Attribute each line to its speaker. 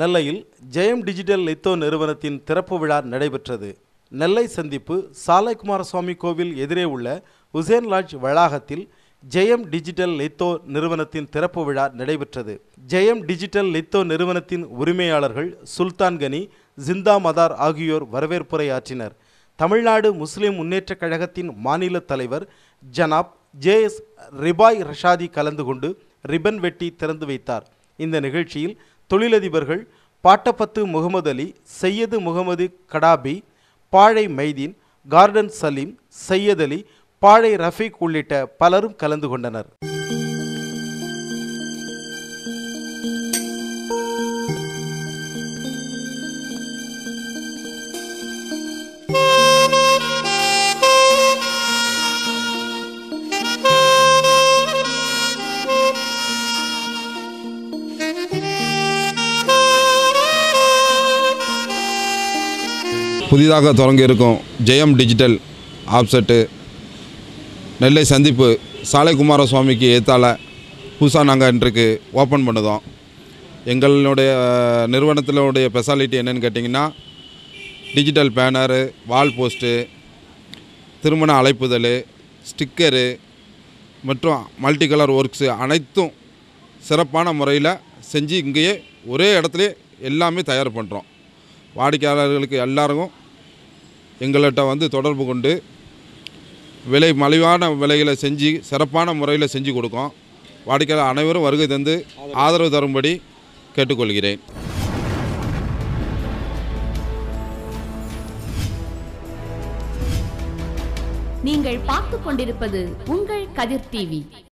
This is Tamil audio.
Speaker 1: நெல்லையில் ஜெயம் டிஜிட்டல் லித்தோ நிறுவனத்தின் திறப்பு விழா நடைபெற்றது நெல்லை சந்திப்பு சாலை குமாரசுவாமி கோவில் எதிரே உள்ள உசேன் லாட்ஜ் வளாகத்தில் ஜெயம் டிஜிட்டல் லித்தோ நிறுவனத்தின் திறப்பு விழா நடைபெற்றது ஜெயம் டிஜிட்டல் லித்தோ நிறுவனத்தின் உரிமையாளர்கள் சுல்தான் கனி ஜிந்தா மதார் ஆகியோர் வரவேற்புரை ஆற்றினர் தமிழ்நாடு முஸ்லிம் முன்னேற்றக் கழகத்தின் மாநில தலைவர் ஜனாப் ஜே எஸ் ரிபாய் ரஷாதி கலந்து கொண்டு ரிப்பன் வெட்டி திறந்து வைத்தார் இந்த நிகழ்ச்சியில் தொழிலதிபர்கள் பாட்டப்பத்து முகமது அலி சையது முகமது கடாபி பாழை மைதீன் கார்டன் சலீம் சையத் அலி பாழை ரஃபீக் உள்ளிட்ட பலரும் கலந்து கொண்டனர்
Speaker 2: புதிதாக தொடங்க இருக்கும் ஜெயம் டிஜிட்டல் ஆப்செட்டு நெல்லை சந்திப்பு சாலை குமாரசுவாமிக்கு ஏத்தால புதுசாக நாங்கள் இன்றைக்கு ஓப்பன் பண்ணுதோம் எங்களுடைய நிறுவனத்தினுடைய ஸ்பெஷாலிட்டி என்னன்னு கேட்டிங்கன்னா டிஜிட்டல் பேனரு வால் போஸ்ட்டு திருமண அழைப்புதல் ஸ்டிக்கரு மற்றும் மல்டி கலர் ஒர்க்ஸு அனைத்தும் சிறப்பான முறையில் செஞ்சு இங்கேயே ஒரே இடத்துல எல்லாமே தயார் பண்ணுறோம் வாடிக்கையாளர்களுக்கு எல்லாருக்கும் எங்கள்கிட்ட வந்து தொடர்பு கொண்டு விலை மலிவான விலைகளை செஞ்சு சிறப்பான முறையில் செஞ்சு கொடுக்கோம் வாடிக்கையாளர் அனைவரும் வருகை தந்து ஆதரவு தரும்படி கேட்டுக்கொள்கிறேன்
Speaker 3: நீங்கள் பார்த்துக் கொண்டிருப்பது உங்கள் கதிர் டிவி